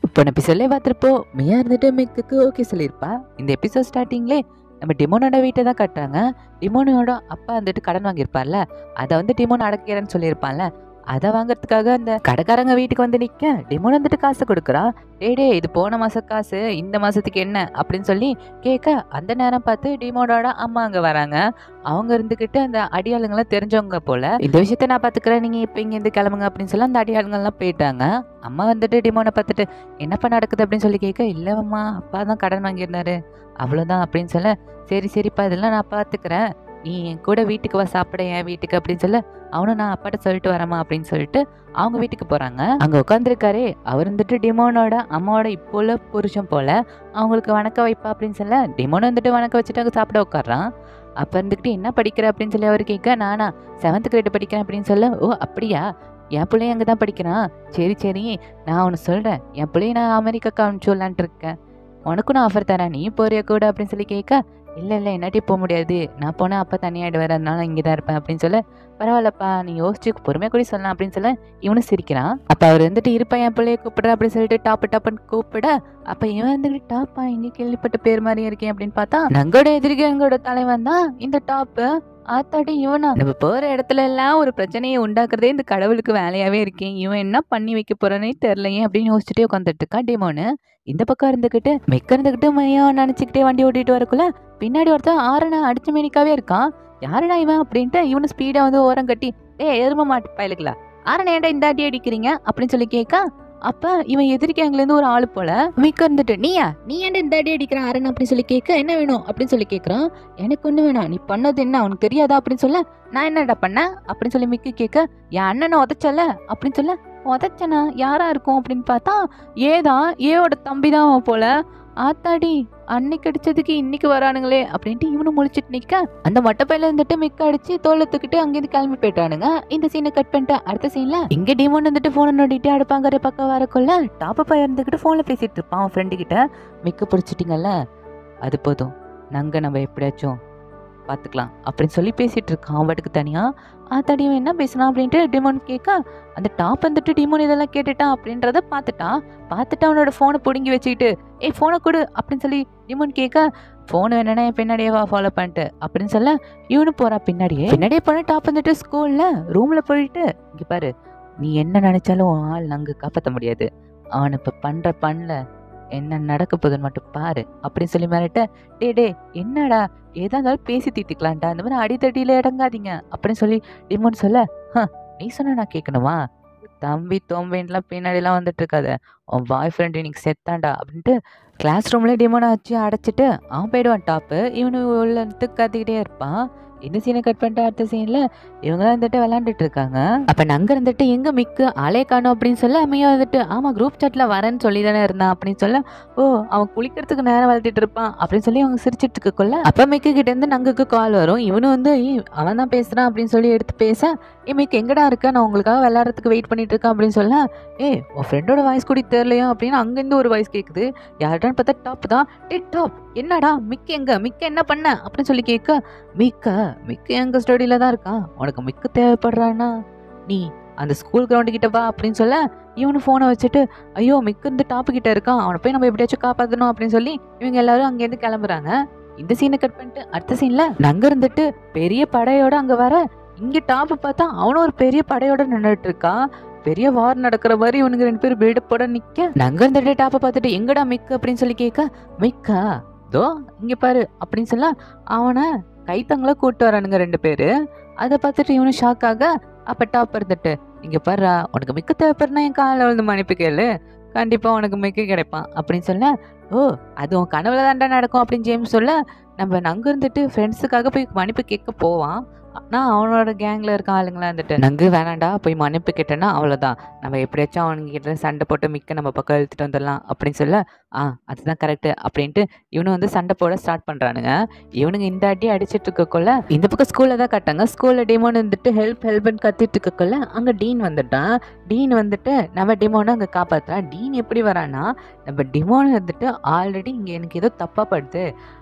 இப்போ எபிசோட்லேயே பார்த்துருப்போம் மியா இருந்துட்டு மிக்குக்கு ஓகே சொல்லியிருப்பா இந்த எபிசோட் ஸ்டார்டிங்லே நம்ம டிமோனோட வீட்டை தான் கட்டுறாங்க டிமோனோட அப்பா வந்துட்டு கடன் வாங்கியிருப்பார்ல அதை வந்து டிமோன் அடக்கிறேன்னு சொல்லியிருப்பான்ல அதை வாங்குறதுக்காக அந்த கடைக்காரங்க வீட்டுக்கு வந்து நிற்க டிமோன் வந்துட்டு காசு கொடுக்குறான் டேய் டேய் இது போன மாச காசு இந்த மாசத்துக்கு என்ன அப்படின்னு சொல்லி கேட்க அந்த நேரம் பார்த்து டிமோனோட அம்மா அங்கே வராங்க அவங்க இருந்துக்கிட்டு அந்த அடியாளுங்களாம் தெரிஞ்சவங்க போல இந்த விஷயத்த நான் பார்த்துக்கிறேன் நீங்கள் இப்போ இங்கேருந்து கிளம்புங்க அப்படின்னு சொல்லி அந்த அடியாளுங்கள்லாம் போயிட்டாங்க அம்மா வந்துட்டு டிமோனை பார்த்துட்டு என்னப்பா நடக்குது அப்படின்னு சொல்லி கேட்க இல்லைம்மா அப்பா தான் கடன் வாங்கியிருந்தாரு அவ்வளோதான் அப்படின்னு சொல்ல சரி சரிப்பா இதெல்லாம் நான் பார்த்துக்கிறேன் நீ என் கூட வீட்டுக்கு வா சாப்பிட என் வீட்டுக்கு அப்படின்னு சொல்ல அவனும் நான் அப்பாட்ட சொல்லிட்டு வரேம்மா அப்படின்னு சொல்லிட்டு அவங்க வீட்டுக்கு போகிறாங்க அங்கே உட்காந்துருக்காரே அவர் வந்துட்டு டிமோனோட அம்மாவோட இப்போ உள்ள புருஷன் போல அவங்களுக்கு வணக்கம் வைப்பா அப்படின்னு சொல்ல டிமோன் வந்துட்டு வணக்கம் வச்சுட்டு அங்கே சாப்பிட உட்காடுறான் அப்போ இருந்துக்கிட்டு என்ன படிக்கிற அப்படின்னு சொல்லி அவர் கேட்க நானா செவன்த் கிரேட் படிக்கிறேன் அப்படின்னு சொல்ல ஓ அப்படியா என் பிள்ளைய அங்கே தான் படிக்கிறான் சரி சரி நான் ஒன்று சொல்கிறேன் என் பிள்ளைய நான் அமெரிக்காக்கு அனுப்பிச்சு விடலான்ட்டு இருக்கேன் உனக்கும் நான் ஆஃபர் தரேன் நீ போறிய கூட அப்படின்னு சொல்லி கேட்க இல்லை இல்லை என்னாட்டி போக முடியாது நான் போனால் அப்பா தனியாகிடுவார் அதனால இங்கே தான் இருப்பேன் அப்படின்னு சொல்ல பரவாயில்லப்பா நீ யோசிச்சு பொறுமையாக கூட சொல்லலாம் அப்படின்னு சொல்ல இவனும் சிரிக்கிறான் அப்போ அவர் வந்துட்டு இருப்பா என் பிள்ளைய கூப்பிடுற அப்படின்னு சொல்லிட்டு டாப்பு டாப்புன்னு கூப்பிட அப்போ இவன் வந்துட்டு டாப்பா இங்கே கேள்விப்பட்ட பேர் மாதிரியே இருக்கேன் அப்படின்னு பார்த்தா நங்கோட எதிரிக எங்களோட தலைவன் தான் இந்த டாப்பு ஆத்தாடி இவனா நம்ம போற இடத்துல எல்லாம் ஒரு பிரச்சனையை உண்டாக்குறதே இந்த கடவுளுக்கு வேலையாவே இருக்கேன் இவன் என்ன பண்ணி வைக்க போறானே தெரியலையே அப்படின்னு யோசிச்சுட்டே உட்காந்துட்டு இருக்கா டேமோனு இந்த பக்கம் இருந்துக்கிட்டு மெக்க இருந்துக்கிட்டு மையா நினச்சிக்கிட்டே வண்டி ஓட்டிட்டு வரக்குள்ள பின்னாடி ஒருத்தன் ஆறனை அடிச்ச மேனிக்காவே இருக்கான் யாருடா இவன் அப்படின்ட்டு இவனு ஸ்பீடா வந்து ஓரம் கட்டி ஏ எரும மாட்டு பயலுங்களா ஆறனை ஏன்டா இந்த அடி அடிக்கிறீங்க அப்படின்னு சொல்லி கேட்க அப்ப இவன் எதிர்க்கேங்கல இருந்து ஒரு ஆளு போல மிக்க இருந்துட்டு நீயா நீ ஏன்டா இந்த அடி அடிக்கிறான் ஆரன் அப்படின்னு சொல்லி கேட்க என்ன வேணும் அப்படின்னு சொல்லி கேட்கறான் எனக்கு ஒண்ணு வேணாம் நீ பண்ணது என்ன உனக்கு தெரியாதா அப்படின்னு சொல்ல நான் என்னடா பண்ணேன் அப்படின்னு சொல்லி மிக்கு கேட்க என் அண்ணனை உதச்சல அப்படின்னு சொல்ல உதச்சனா யாரா இருக்கும் அப்படின்னு பார்த்தா ஏதான் ஏவோட தம்பி தான் போல ஆத்தாடி அன்னைக்கு அடிச்சதுக்கு இன்னைக்கு வரானுங்களே அப்படின்ட்டு இவனும் முழிச்சிட்டு நிக்க அந்த மொட்டைப்பையில இருந்துட்டு மிக்க அடிச்சு தோலை தூக்கிட்டு அங்கேருந்து கிளம்பி போயிட்டானுங்க இந்த சீனை கட் பண்ணிட்டு அடுத்த சீன்ல இங்க டிமோன் வந்துட்டு போனை நோண்டிட்டு அடுப்பாங்கிற பக்கம் வரக்குள்ள டாப் பையன் இருந்துகிட்டு போன்ல பேசிட்டு இருப்பான் அவன் ஃப்ரெண்டு கிட்ட மிக்க பிடிச்சிட்டிங்கல்ல அது போதும் நாங்க நம்ம எப்படியாச்சும் பார்த்துக்கலாம் அப்படின்னு சொல்லி பேசிட்டு இருக்கான் அவட்டுக்கு தனியா ஆத்தாடி இவன் என்ன பேசுனான் அப்படின்ட்டு டிமோன் கேட்க அந்த டாப் வந்துட்டு டிமோன் இதெல்லாம் கேட்டுட்டான் அப்படின்றத பார்த்துட்டான் பார்த்துட்டு அவனோட ஃபோனை பிடுங்கி வச்சுக்கிட்டு ஏய் ஃபோனை கொடு அப்படின்னு சொல்லி டிமோன் கேட்க ஃபோன் வேணுன்னா என் பின்னாடியே வா ஃபாலோ பண்ணிட்டு அப்படின்னு சொல்ல இவனு போறா பின்னாடியே பின்னாடியே போன டாப் வந்துட்டு ஸ்கூல்ல ரூம்ல போயிட்டு இங்க பாரு நீ என்ன நினைச்சாலும் உன் ஆள் நாங்க காப்பாற்ற முடியாது அவன் இப்ப பண்ற பண்ணல என்ன நடக்க போகுதுன்னு மட்டும் பாரு அப்படின்னு சொல்லி மிரட்ட டே டே என்னடா ஏதா இருந்தாலும் பேசி தீர்த்துக்கலாம்டா அந்த மாதிரி அடித்தடியில இடங்காதீங்க அப்படின்னு சொல்லி டிமோன் சொல்ல "ஹ, நீ சொன்ன நான் கேட்கணுமா தம்பி தோம்பேன்லாம் பின்னாடிலாம் வந்துட்டு இருக்காத உன் பாய் ஃப்ரெண்டு இன்னைக்கு செத்தான்டா அப்படின்ட்டு கிளாஸ் ரூம்ல டிமோனை வச்சு அடைச்சிட்டு அவன் போயிடுவான் டாப்பு இவனு உள்ள கத்திக்கிட்டே இருப்பான் இந்த சீனை கட் பண்ணிட்டு அடுத்த சீன்ல இவங்களாம் வந்துட்டு விளாண்டுட்டு இருக்காங்க அப்ப நங்க இருந்துட்டு எங்க மிக்கு ஆளே காணும் அப்படின்னு சொல்ல அம்மையா வந்துட்டு ஆமா குரூப் சாட்ல வரேன்னு சொல்லி தானே இருந்தான் அப்படின்னு சொல்ல ஓ அவன் குளிக்கிறதுக்கு நேரம் வளர்த்திட்டு இருப்பான் அப்படின்னு சொல்லி அவங்க சிரிச்சிட்டு இருக்கக்குள்ள அப்ப மிக்கு கிட்ட இருந்து நங்குக்கு கால் வரும் இவனும் வந்து "ஏய், அவன் தான் பேசுறான் அப்படின்னு சொல்லி எடுத்து பேச ஏ மிக்கு எங்கடா இருக்க நான் உங்களுக்காக விளையாடுறதுக்கு வெயிட் பண்ணிட்டு இருக்கேன் அப்படின்னு சொல்ல ஏ உன் ஃப்ரெண்டோட வாய்ஸ் கூட தெரியலையா அப்படின்னு அங்கிருந்து ஒரு வாய்ஸ் கேக்குது யார்டான்னு பார்த்தா டாப் தான் டே டாப் என்னடா மிக்க எங்க மிக்க என்ன பண்ண அப்படின்னு சொல்லி கேட்க மிக்க மிக்க எங்க ஸ்டடியில தான் இருக்கான் உனக்கு மிக்க தேவைப்படுறானா நீ அந்த ஸ்கூல் கிரவுண்டு கிட்ட வா அப்படின்னு சொல்ல இவனு ஃபோனை வச்சுட்டு ஐயோ மிக்க இந்த டாப்பு கிட்ட இருக்கான் அவனை போய் நம்ம எப்படியாச்சும் காப்பாற்றணும் அப்படின்னு சொல்லி இவங்க எல்லாரும் அங்கேருந்து கிளம்புறாங்க இந்த சீனை கட் பண்ணிட்டு அடுத்த சீன்ல நங்க இருந்துட்டு பெரிய படையோட அங்க வர இங்க டாப்பு பார்த்தா அவனும் ஒரு பெரிய படையோட நின்றுட்டு இருக்கான் பெரிய வார் நடக்கிற மாதிரி இவனுங்க ரெண்டு பேரும் பில்டப்போட நிக்க நங்க இருந்துட்டு டாப்பை பார்த்துட்டு எங்கடா மிக்கு அப்படின்னு சொல்லி கேட்க மிக்கா தோ இங்க பாரு அப்படின்னு சொல்ல அவனை கைத்தங்கள கூட்டு வரானுங்க ரெண்டு பேரு அதை பார்த்துட்டு இவனும் ஷாக் ஆக அப்ப டாப் இருந்துட்டு இங்க பாருடா உனக்கு மிக்க தேவைப்படுனா என் காலில் வந்து மன்னிப்பு கேளு கண்டிப்பா உனக்கு மிக்க கிடைப்பான் அப்படின்னு சொல்ல ஓ அது உன் கனவுல தாண்டா நடக்கும் அப்படின்னு ஜேம்ஸ் சொல்ல நம்ம நங்கு இருந்துட்டு ஃப்ரெண்ட்ஸுக்காக போய் மன்னிப்பு கேட்க போவான் நான் அவனோட கேங்ல இருக்க ஆளுங்களா இருந்துட்டு நங்கு வேணாண்டா போய் மன்னிப்பு கேட்டேன்னா அவ்வளோதான் நம்ம எப்படியாச்சும் அவனுங்க கிட்ட சண்டை போட்டு மிக்க நம்ம பக்கம் இழுத்துட்டு வந்துடலாம் அப்படின்னு சொல்ல ஆ அதுதான் கரெக்டு அப்படின்ட்டு இவனு வந்து சண்டை போட ஸ்டார்ட் பண்ணுறானுங்க இவனுங்க இந்த அடி அடிச்சிட்டு இருக்கக்குள்ள இந்த பக்கம் ஸ்கூலில் தான் கட்டாங்க ஸ்கூலில் டிமோன் வந்துட்டு ஹெல்ப் ஹெல்ப்னு கத்திட்டு இருக்கக்குள்ள அங்கே டீன் வந்துட்டான் டீன் வந்துட்டு நம்ம டிமோனை அங்கே காப்பாற்றுறான் டீன் எப்படி வரான்னா நம்ம டிமோன் வந்துட்டு ஆல்ரெடி இங்கே எனக்கு ஏதோ தப்பாக படுது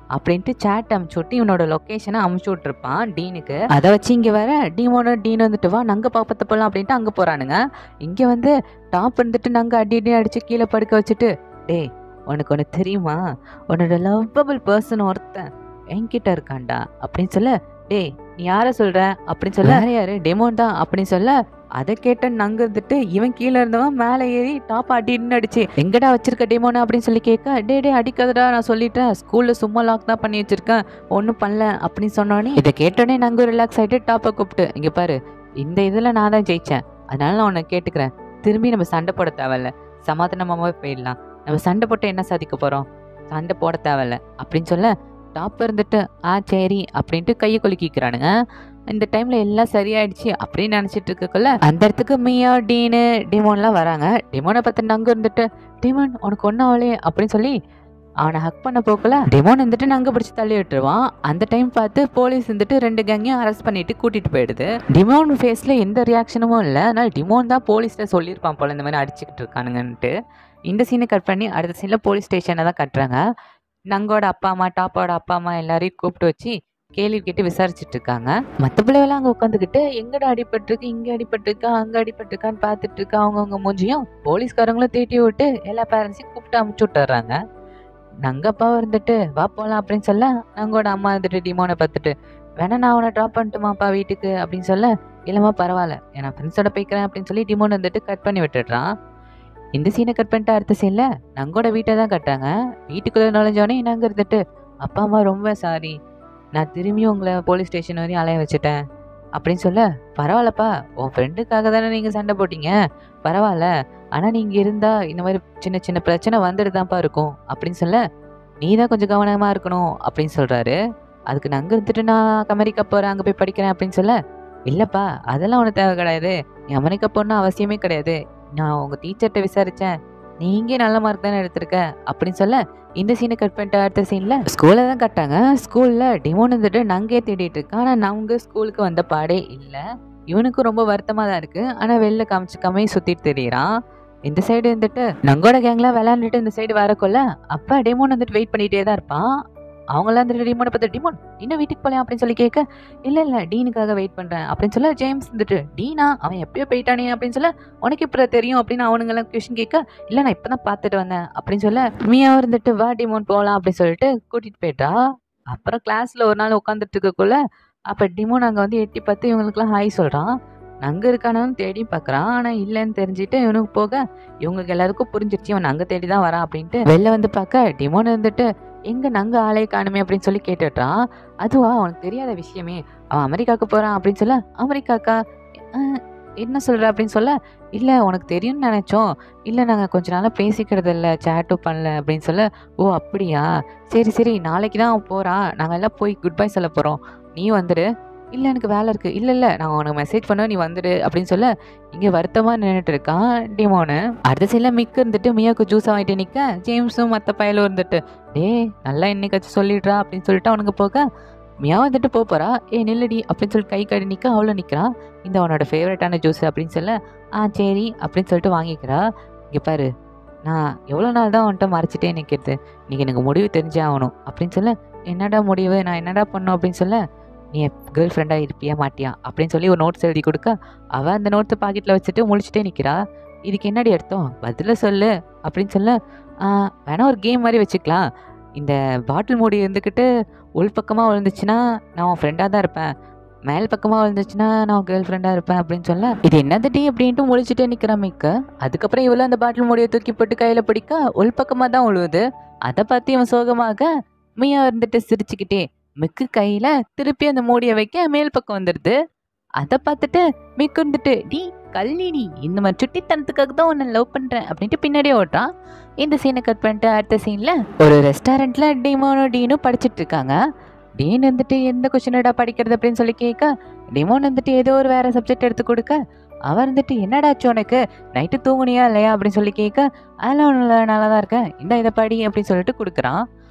அப்படின்ட்டு சேட் அமுச்சு விட்டு இவனோட லொக்கேஷனை அமுச்சு விட்டுருப்பான் டீனுக்கு அதை வச்சு இங்கே வர டீமோட டீன் வந்துட்டு வா நங்க பாப்பத்தை போகலாம் அப்படின்ட்டு அங்கே போகிறானுங்க இங்கே வந்து டாப் வந்துட்டு நாங்கள் அடி அடி அடித்து கீழே படுக்க வச்சுட்டு டேய் உனக்கு ஒன்று தெரியுமா உன்னோட லவ்வபிள் பர்சன் ஒருத்தன் என்கிட்ட இருக்கான்டா அப்படின்னு சொல்ல டேய் நீ யாரை சொல்ற அப்படின்னு சொல்ல "வேற யாரு டெமோன் தான் அப்படின்னு சொல்ல அதை கேட்ட நங்க இருந்துட்டு இவன் கீழே இருந்தவன் மேலே ஏறி டாப் அடின்னு அடிச்சு எங்கடா வச்சிருக்க டெமோனு அப்படின்னு சொல்லி கேட்க டே டே அடிக்காதடா நான் சொல்லிட்டேன் ஸ்கூல்ல சும்மா லாக் தான் பண்ணி வச்சிருக்கேன் ஒன்றும் பண்ணல அப்படின்னு சொன்னோடனே இதை கேட்டோடனே நாங்கள் ரிலாக்ஸ் ஆகிட்டு டாப்பை கூப்பிட்டு இங்கே பாரு இந்த இதில் நான் தான் ஜெயிச்சேன் அதனால நான் உன்னை கேட்டுக்கிறேன் திரும்பி நம்ம சண்டை போட தேவையில்ல சமாதானமாகவே போயிடலாம் நம்ம சண்டை போட்டு என்ன சாதிக்க போகிறோம் சண்டை போட தேவையில்ல அப்படின்னு சொல்ல டாப் இருந்துட்டு ஆ சரி அப்படின்ட்டு கையை கொலுக்கிக்கிறானுங்க இந்த டைம்ல எல்லாம் சரியாயிடுச்சு அப்படின்னு நினைச்சிட்டு இருக்கக்குள்ள அந்த இடத்துக்கு மியா டீனு டிமோன்லாம் வராங்க டிமோனை பார்த்து அங்கே இருந்துட்டு டிமோன் உனக்கு ஒன்றும் ஆகலையே அப்படின்னு சொல்லி அவனை ஹக் பண்ண போக்கல டிமோன் வந்துட்டு நங்க பிடிச்சி தள்ளி விட்டுருவான் அந்த டைம் பார்த்து போலீஸ் வந்துட்டு ரெண்டு கேங்கையும் அரெஸ்ட் பண்ணிட்டு கூட்டிட்டு போயிடுது டிமோன் ஃபேஸ்ல எந்த ரியாக்ஷனும் இல்லை அதனால டிமோன் தான் போலீஸ்ல சொல்லியிருப்பான் போல இந்த மாதிரி அடிச்சுக்கிட்டு இருக்கானுங்கன்ட்டு இந்த சீனை கட் பண்ணி அடுத்த சீனில் போலீஸ் ஸ்டேஷனை தான் கட்டுறாங்க நங்கோட அப்பா அம்மா டாப்போட அப்பா அம்மா எல்லாரையும் கூப்பிட்டு வச்சு கேள்வி கேட்டு விசாரிச்சுட்டு இருக்காங்க மற்ற பிள்ளைகளாம் அங்கே உட்காந்துக்கிட்டு எங்கடா அடிபட்டிருக்கு இங்கே அடிபட்டிருக்கா அங்கே அடிபட்டிருக்கான்னு பார்த்துட்டு இருக்கா அவங்கவுங்க மூஞ்சியும் போலீஸ்காரங்களும் தேட்டி விட்டு எல்லா பேரண்ட்ஸையும் கூப்பிட்டு அமுச்சு விட்டுறாங்க நங்க அப்பாவை இருந்துட்டு வா போகலாம் அப்படின்னு சொல்ல நங்கோட அம்மா இருந்துட்டு டிமோனை பார்த்துட்டு வேணா நான் அவனை ட்ராப் பண்ணட்டுமாப்பா வீட்டுக்கு அப்படின்னு சொல்ல இல்லைம்மா பரவாயில்ல நான் ஃப்ரெண்ட்ஸோட போய்க்கிறேன் அப்படின்னு சொல்லி டிமோன் வந்துட்டு கட் பண்ணி விட்டுடுறான் இந்த சீனை கட் பண்ணிட்டு அடுத்த சீன்ல நங்கோட வீட்டை தான் கட்டாங்க வீட்டுக்குள்ள நுழைஞ்சோடனே நாங்க இருந்துட்டு அப்பா அம்மா ரொம்ப சாரி நான் திரும்பியும் உங்களை போலீஸ் ஸ்டேஷன் வரையும் அலைய வச்சுட்டேன் அப்படின்னு சொல்ல பரவாயில்லப்பா உன் ஃப்ரெண்டுக்காக தானே நீங்கள் சண்டை போட்டீங்க பரவாயில்ல ஆனால் நீங்கள் இருந்தா இந்த மாதிரி சின்ன சின்ன பிரச்சனை வந்துட்டு தான்ப்பா இருக்கும் அப்படின்னு சொல்ல நீ தான் கொஞ்சம் கவனமாக இருக்கணும் அப்படின்னு சொல்கிறாரு அதுக்கு நான் அங்கே இருந்துட்டு நான் அமெரிக்கா போகிறேன் அங்கே போய் படிக்கிறேன் அப்படின்னு சொல்ல இல்லைப்பா அதெல்லாம் ஒன்றும் தேவை கிடையாது நீ அமெரிக்கா போகணும்னு அவசியமே கிடையாது நான் உங்கள் டீச்சர்கிட்ட விசாரித்தேன் நீங்க நல்ல மார்க் தானே எடுத்திருக்க அப்படின்னு சொல்ல இந்த சீனை கட் பண்ணிட்டு அடுத்த சீன்ல ஸ்கூல்ல தான் கட்டாங்க ஸ்கூல்ல டிமோன் வந்துட்டு நங்கே தேடிட்டு இருக்கான் ஆனா நங்க ஸ்கூலுக்கு வந்த பாடே இல்ல இவனுக்கும் ரொம்ப வருத்தமா தான் இருக்கு ஆனா வெளில காமிச்சுக்காமே சுத்திட்டு தெரியறான் இந்த சைடு வந்துட்டு நங்கோட கேங்ல விளையாண்டுட்டு இந்த சைடு வரக்குள்ள அப்ப டிமோன் வந்துட்டு வெயிட் பண்ணிட்டே தான் இருப்பான் அவங்களாம் வந்துட்டு டிமோனை பார்த்து டிமோன் இன்னும் வீட்டுக்கு போகலாம் அப்படின்னு சொல்லி கேட்க இல்ல இல்ல டீனுக்காக வெயிட் பண்றேன் அப்படின்னு சொல்ல ஜேம்ஸ் வந்துட்டு டீனா அவன் எப்பயோ போயிட்டானே அப்படின்னு சொல்ல உனக்கு இப்போ தெரியும் அப்படின்னு அவனுங்கெல்லாம் கொஷின் கேட்க இல்லை நான் இப்போ தான் பார்த்துட்டு வந்தேன் அப்படின்னு சொல்ல மியா இருந்துட்டு வா டிமோன் போகலாம் அப்படின்னு சொல்லிட்டு கூட்டிகிட்டு போயிட்டா அப்புறம் கிளாஸில் ஒரு நாள் உட்காந்துட்டு இருக்கக்குள்ள அப்போ டிமோன் அங்கே வந்து எட்டி பார்த்து இவங்களுக்குலாம் ஹாய் சொல்கிறான் நங்க இருக்கானு தேடி பார்க்குறான் ஆனால் இல்லைன்னு தெரிஞ்சுட்டு இவனுக்கு போக இவங்களுக்கு எல்லாருக்கும் புரிஞ்சிருச்சு இவன் அங்கே தேடி தான் வரான் அப்படின்ட்டு வெளில வந்து பார்க்க டிமோன் இருந்துட்டு எங்கே நங்க ஆளே காணுமே அப்படின்னு சொல்லி கேட்டுட்டான் அதுவா அவனுக்கு தெரியாத விஷயமே அவன் அமெரிக்காவுக்கு போகிறான் அப்படின்னு சொல்ல அமெரிக்காக்கா அஹ், என்ன சொல்கிற அப்படின்னு சொல்ல இல்லை உனக்கு தெரியும்னு நினச்சோம் இல்லை நாங்கள் கொஞ்ச நாளாக பேசிக்கிறது இல்லை சேட்டும் பண்ணல அப்படின்னு சொல்ல ஓ அப்படியா சரி சரி நாளைக்கு தான் அவன் போகிறான் நாங்கள் எல்லாம் போய் குட் பை சொல்ல போகிறோம் நீ வந்துடு இல்லை எனக்கு வேலை இருக்குது இல்லை இல்லை நான் உனக்கு மெசேஜ் பண்ண நீ வந்துடு அப்படின்னு சொல்ல இங்கே வருத்தமாக நின்றுட்டு இருக்கான் டிமோனு அடுத்த சைடில் மிக்க இருந்துட்டு மியாவுக்கு ஜூஸ் வாங்கிட்டு நிற்க ஜேம்ஸும் மற்ற பயலும் இருந்துட்டு டேய் நல்லா இன்னைக்காச்சும் சொல்லிடுறா அப்படின்னு சொல்லிட்டு அவனுக்கு போக மியா வந்துட்டு போப் போறா ஏ நில்லடி அப்படின்னு சொல்லிட்டு கை கடி நிற்க அவளை நிற்கிறான் இந்த அவனோட ஃபேவரட்டான ஜூஸ் அப்படின்னு சொல்ல ஆ சரி அப்படின்னு சொல்லிட்டு வாங்கிக்கிறா இங்கே பாரு நான் எவ்வளோ நாள் தான் அவன்கிட்ட மறைச்சிட்டே நிற்கிறது இன்னைக்கு எனக்கு முடிவு தெரிஞ்சே ஆகணும் அப்படின்னு சொல்ல என்னடா முடிவு நான் என்னடா பண்ணும் அப்படின்னு சொல்ல நீ கேர்ள் ஃப்ரெண்டாக இருப்பியா மாட்டியா அப்படின்னு சொல்லி ஒரு நோட்ஸ் எழுதி கொடுக்க அவள் அந்த நோட்ஸை பாக்கெட்டில் வச்சுட்டு முழிச்சிட்டே நிற்கிறா இதுக்கு என்னடி அர்த்தம் பதில சொல்லு அப்படின்னு சொல்ல "ஆ, வேணா ஒரு கேம் மாதிரி வச்சுக்கலாம் இந்த பாட்டில் மூடி இருந்துக்கிட்டு உள் பக்கமாக விழுந்துச்சுன்னா நான் உன் ஃப்ரெண்டாக தான் இருப்பேன் மேல் பக்கமாக விழுந்துச்சுன்னா நான் கேர்ள் ஃப்ரெண்டாக இருப்பேன் அப்படின்னு சொல்ல இது என்னது டீ அப்படின்ட்டு முழிச்சிட்டே நிற்கிறான் மிக்க அதுக்கப்புறம் இவ்வளோ அந்த பாட்டில் மூடியை தூக்கி போட்டு கையில் பிடிக்க உள் பக்கமாக தான் விழுவுது அதை பார்த்து இவன் சோகமாக மியா இருந்துட்டு சிரிச்சுக்கிட்டே மிக்கு கையில் திருப்பி அந்த மூடியை வைக்க மேல் பக்கம் வந்துடுது அதை பார்த்துட்டு மிக்கு இருந்துட்டு டி கல்லிடி இந்த மாதிரி சுட்டித்தனத்துக்காக தான் உன்னை லவ் பண்ணுறேன் அப்படின்ட்டு பின்னாடியே ஓட்டான் இந்த சீனை கட் பண்ணிட்டு அடுத்த சீனில் ஒரு ரெஸ்டாரண்ட்டில் டிமோனோ டீனும் படிச்சிட்டு இருக்காங்க டீன் வந்துட்டு எந்த கொஷினடா படிக்கிறது அப்படின்னு சொல்லி கேட்க டிமோன் வந்துட்டு ஏதோ ஒரு வேற சப்ஜெக்ட் எடுத்து கொடுக்க அவர் வந்துட்டு என்னடாச்சு உனக்கு நைட்டு தூங்குனியா இல்லையா அப்படின்னு சொல்லி கேட்க அதெல்லாம் ஒன்றும் இல்லை நல்லா தான் இருக்கேன் இந்த இதை படி அப்படின்னு சொல்லிட்டு கொடுக்குறான்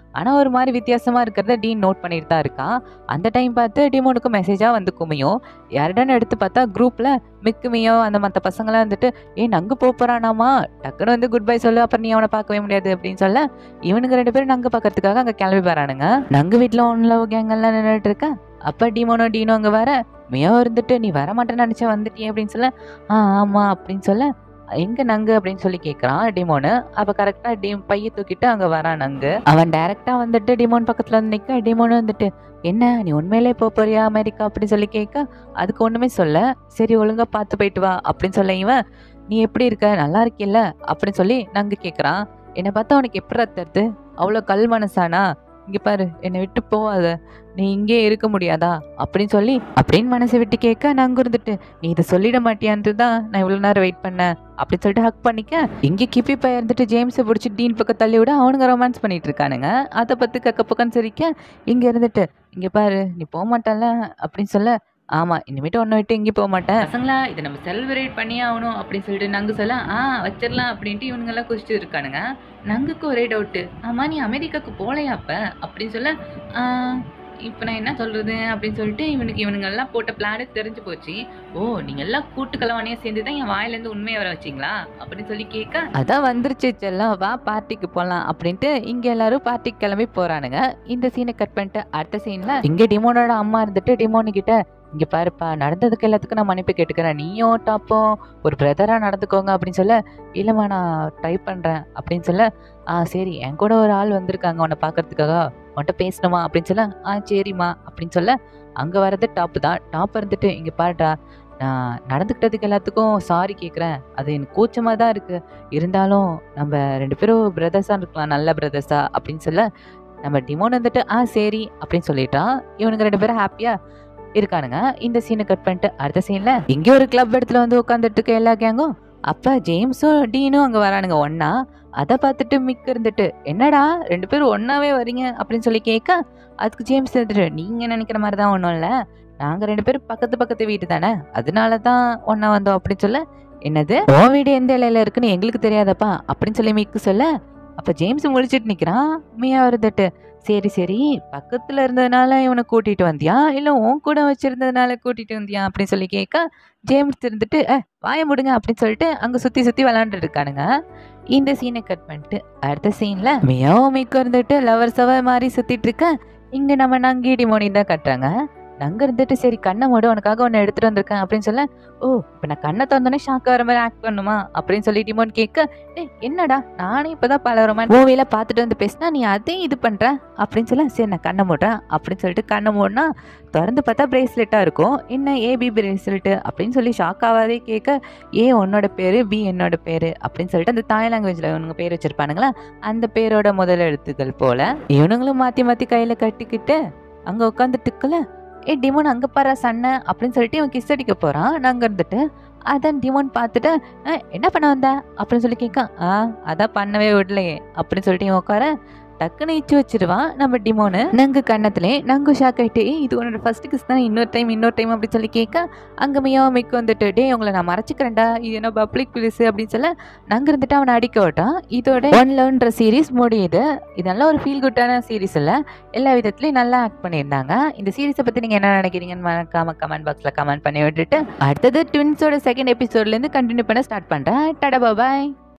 ஆனால் ஒரு மாதிரி வித்தியாசமாக இருக்கிறத டீன் நோட் பண்ணிட்டு தான் இருக்கான் அந்த டைம் பார்த்து டிமோனுக்கு மெசேஜாக வந்து குமியும் யாருடான்னு எடுத்து பார்த்தா குரூப்பில் மிக்குமியோ அந்த மற்ற பசங்களாம் வந்துட்டு ஏ நங்கு போக போகிறானாமா டக்குன்னு வந்து குட் பை சொல்லு அப்புறம் நீ அவனை பார்க்கவே முடியாது அப்படின்னு சொல்ல இவனுங்க ரெண்டு பேரும் நங்கு பார்க்கறதுக்காக அங்கே கிளம்பி வரானுங்க நங்கு வீட்டில் ஒன்றில் கேங்கெல்லாம் நின்றுட்டு இருக்கேன் அப்போ டீமோனோ டீனோ அங்கே வர மியோ இருந்துட்டு நீ வர மாட்டேன்னு நினச்சா வந்துட்டியே அப்படின்னு சொல்ல ஆ ஆமாம் அப்படின்னு சொல்ல எங்க நங்கு அப்படின்னு சொல்லி கேட்குறான் டிமோனு அப்போ கரெக்டாக டீம் பைய தூக்கிட்டு அங்கே வரான் நங்கு அவன் டைரெக்டாக வந்துட்டு டிமோன் பக்கத்தில் வந்து நிற்க டிமோனு வந்துட்டு என்ன நீ உண்மையிலே போக போறியா அமெரிக்கா அப்படின்னு சொல்லி கேட்க அதுக்கு ஒன்றுமே சொல்ல சரி ஒழுங்கா பார்த்து போயிட்டு வா அப்படின்னு சொல்ல இவன் நீ எப்படி இருக்க நல்லா இருக்கில்ல அப்படின்னு சொல்லி நங்கு கேட்குறான் என்னை பார்த்தா உனக்கு எப்படி தருது அவ்வளோ கல் மனசானா இங்கே பாரு என்னை விட்டு போகாத நீ இங்கே இருக்க முடியாதா அப்படின்னு சொல்லி அப்படின்னு மனசை விட்டு கேட்க நாங்கள் இருந்துட்டு நீ இதை சொல்லிட மாட்டியான்ட்டு தான் நான் இவ்வளோ நேரம் வெயிட் பண்ணேன் அப்படின்னு சொல்லிட்டு ஹக் பண்ணிக்க இங்கே கிப்பி பையன் இருந்துட்டு ஜேம்ஸை பிடிச்சி டீன் பக்கம் தள்ளி விட அவனுங்க ரொமான்ஸ் பண்ணிட்டு இருக்கானுங்க அதை பற்றி கக்க பக்கம்னு சிரிக்க இங்கே இருந்துட்டு இங்கே பாரு நீ போக மாட்டல அப்படின்னு சொல்ல ஆமாம் இனிமேட்டு ஒன்று விட்டு எங்கேயும் போக மாட்டேன் பசங்களா இதை நம்ம செலிப்ரேட் பண்ணியே ஆகணும் அப்படின்னு சொல்லிட்டு நங்கு சொல்ல ஆ வச்சிடலாம் அப்படின்ட்டு இவனுங்கெல்லாம் குடிச்சிட்டு இருக்கானுங்க நங்குக்கு ஒரே டவுட்டு ஆமாம் நீ அமெரிக்காவுக்கு போகலையா அப்போ அப்படின்னு சொல்ல "ஆ, இப்போ நான் என்ன சொல்கிறது அப்படின்னு சொல்லிட்டு இவனுக்கு இவனுங்கெல்லாம் போட்ட பிளானு தெரிஞ்சு போச்சு ஓ நீங்கள் எல்லாம் கூட்டுக்கலவானியாக சேர்ந்து தான் என் வாயிலேருந்து உண்மையை வர வச்சிங்களா அப்படின்னு சொல்லி கேட்க அதான் வந்துருச்சு செல்லம் வா பார்ட்டிக்கு போகலாம் அப்படின்ட்டு இங்கே எல்லாரும் பார்ட்டிக்கு கிளம்பி போகிறானுங்க இந்த சீனை கட் பண்ணிட்டு அடுத்த சீனில் இங்கே டிமோனோட அம்மா இருந்துட்டு டிமோனு கிட்ட இங்கே பாருப்பா நடந்ததுக்கு எல்லாத்துக்கும் நான் மன்னிப்பு கேட்டுக்கிறேன் நீயும் டாப்பும் ஒரு பிரதராக நடந்துக்கோங்க அப்படின்னு சொல்ல இல்லைம்மா நான் ட்ரை பண்ணுறேன் அப்படின்னு சொல்ல ஆ சரி என் கூட ஒரு ஆள் வந்திருக்காங்க உன்னை பார்க்கறதுக்காக உன்கிட்ட பேசணுமா அப்படின்னு சொல்ல ஆ சரிம்மா அப்படின்னு சொல்ல அங்கே வர்றது டாப்பு தான் டாப் இருந்துட்டு இங்கே பாருடா நான் நடந்துக்கிட்டதுக்கு எல்லாத்துக்கும் சாரி கேட்குறேன் அது எனக்கு கூச்சமாக தான் இருக்குது இருந்தாலும் நம்ம ரெண்டு பேரும் பிரதர்ஸாக இருக்கலாம் நல்ல பிரதர்ஸா அப்படின்னு சொல்ல நம்ம டிமோன் வந்துட்டு ஆ சரி அப்படின்னு சொல்லிட்டான் இவனுங்க ரெண்டு பேரும் ஹாப்பியாக இருக்கானுங்க இந்த சீனை கட் பண்ணிட்டு அடுத்த சீன்ல இங்கே ஒரு கிளப் இடத்துல வந்து உட்காந்துட்டு இருக்க எல்லா கேங்கும் அப்ப ஜேம்ஸும் டீனும் அங்க வரானுங்க ஒண்ணா அதை பார்த்துட்டு மிக்க இருந்துட்டு என்னடா ரெண்டு பேரும் ஒன்னாவே வரீங்க அப்படின்னு சொல்லி கேட்க அதுக்கு ஜேம்ஸ் இருந்துட்டு நீங்க நினைக்கிற மாதிரி தான் ஒன்றும் இல்லை நாங்க ரெண்டு பேரும் பக்கத்து பக்கத்து வீடு தானே அதனால தான் ஒண்ணா வந்தோம் அப்படின்னு சொல்ல என்னது உன் வீடு எந்த இலையில இருக்குன்னு எங்களுக்கு தெரியாதப்பா அப்படின்னு சொல்லி மிக்கு சொல்ல அப்ப ஜேம்ஸ் முழிச்சிட்டு நிக்கிறான் மியா இருந்துட்டு சரி சரி பக்கத்துல இருந்ததுனால இவனை கூட்டிட்டு வந்தியா இல்ல உன் கூட வச்சிருந்ததுனால கூட்டிட்டு வந்தியா அப்படின்னு சொல்லி கேட்க ஜேம்ஸ் இருந்துட்டு "ஏ, வாய முடுங்க அப்படின்னு சொல்லிட்டு அங்க சுத்தி சுத்தி விளாண்டுட்டு இருக்கானுங்க இந்த சீனை கட் பண்ணிட்டு அடுத்த சீன்ல மியோ மிக்கோ இருந்துட்டு லவர்ஸவ மாதிரி சுத்திட்டு இருக்க இங்க நம்ம நங்கீடி மோனி தான் கட்டுறாங்க நங்க இருந்துட்டு சரி கண்ணை மூடு உனக்காக ஒன்று எடுத்துட்டு வந்திருக்கேன் அப்படின்னு சொல்ல ஓ இப்போ நான் கண்ணை திறந்தோடனே ஷாக் வர மாதிரி ஆக்ட் பண்ணுமா அப்படின்னு சொல்லி டிமோன் கேட்க ஏய் என்னடா நானே இப்பதான் பல ரொமான் மூவில பார்த்துட்டு வந்து பேசினா நீ அதே இது பண்ற அப்படின்னு சொல்ல சரி நான் கண்ணை மூடுறேன் அப்படின்னு சொல்லிட்டு கண்ணை மூடினா திறந்து பார்த்தா பிரேஸ்லெட்டாக இருக்கும் என்ன ஏபி பிரேஸ்லெட்டு அப்படின்னு சொல்லி ஷாக் ஆகாதே கேட்க ஏ உன்னோட பேர் பி என்னோட பேர் அப்படின்னு சொல்லிட்டு அந்த தாய் லாங்குவேஜில் இவனுங்க பேர் வச்சிருப்பானுங்களா அந்த பேரோட முதல் எழுத்துக்கள் போல இவனுங்களும் மாற்றி மாற்றி கையில் கட்டிக்கிட்டு அங்கே உட்காந்துட்டு இருக்கல ஏ டிமோன் அங்கே பாரு சண்டை அப்படின்னு சொல்லிட்டு இவன் கிஸ் அடிக்க போகிறான் நாங்கள் இருந்துட்டு அதான் டிமோன் பார்த்துட்டு "அஹ், என்ன பண்ண வந்த அப்படின்னு சொல்லி கேட்க ஆ அதான் பண்ணவே விடலையே அப்படின்னு சொல்லிட்டு இவன் உட்கார டக்குன்னு இச்சு வச்சிருவான் நம்ம டிமோனு நங்கு கண்ணத்துலே நங்கு ஷாக் ஆயிட்டு "ஏய், இது உன்னோட ஃபர்ஸ்ட் கிஸ் தான் இன்னொரு டைம் இன்னொரு டைம் அப்படி சொல்லி கேட்க அங்கே மியோ மிக்கு வந்துட்டு டே உங்களை நான் மறைச்சிக்கிறேன்டா இது என்ன பப்ளிக் பிளேஸ் அப்படின்னு சொல்ல நங்கு இருந்துட்டு அவனை அடிக்க விட்டான் இதோட ஒன் லவ்ன்ற சீரிஸ் முடியுது இது நல்ல ஒரு ஃபீல் குட்டான சீரிஸ் இல்லை எல்லா விதத்துலையும் நல்லா ஆக்ட் பண்ணியிருந்தாங்க இந்த சீரிஸை பற்றி நீங்கள் என்ன நினைக்கிறீங்கன்னு மறக்காம கமெண்ட் பாக்ஸில் கமெண்ட் பண்ணி விட்டுட்டு அடுத்தது ட்வின்ஸோட செகண்ட் எபிசோட்லேருந்து கண்டினியூ பண்ண ஸ்டார்ட் பண்ணுறேன் டடா பாய்